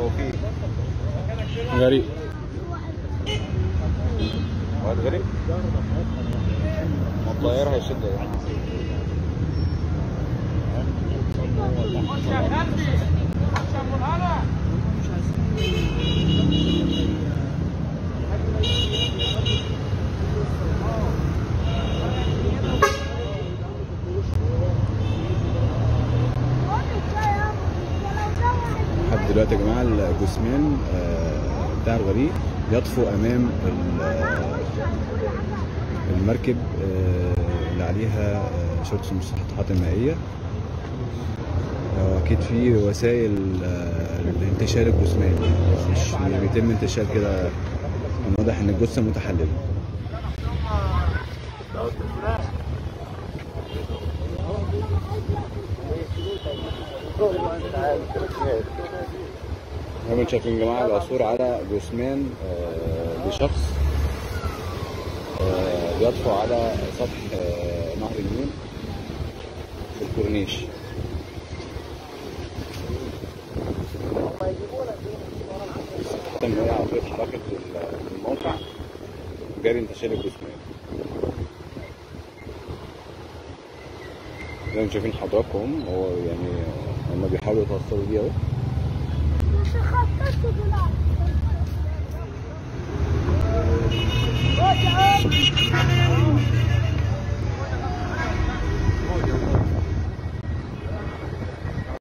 في غريب واد غريب ما الطيار هيشد يا جماعة. لحد دلوقتي يا جماعه الجثمان آه، بتاع الغريق يطفو امام ال- آه، المركب آه، اللي عليها آه، شرطه المسطحات المائيه آه، اكيد في وسائل آه، لانتشال الجثمان مش بيتم انتشال كده من واضح ان الجثه متحلله زي ما انتم شايفين يا جماعه العثور على جثمان آه، لشخص آه، بيطفو على سطح آه، نهر النيل في الكورنيش تم هي عربية حركة الموقع جاري انتشال الجثمان زي ما انتم شايفين حضراتكم هو يعني هم بيحاولوا يتوصلوا بيه اهو مش خطط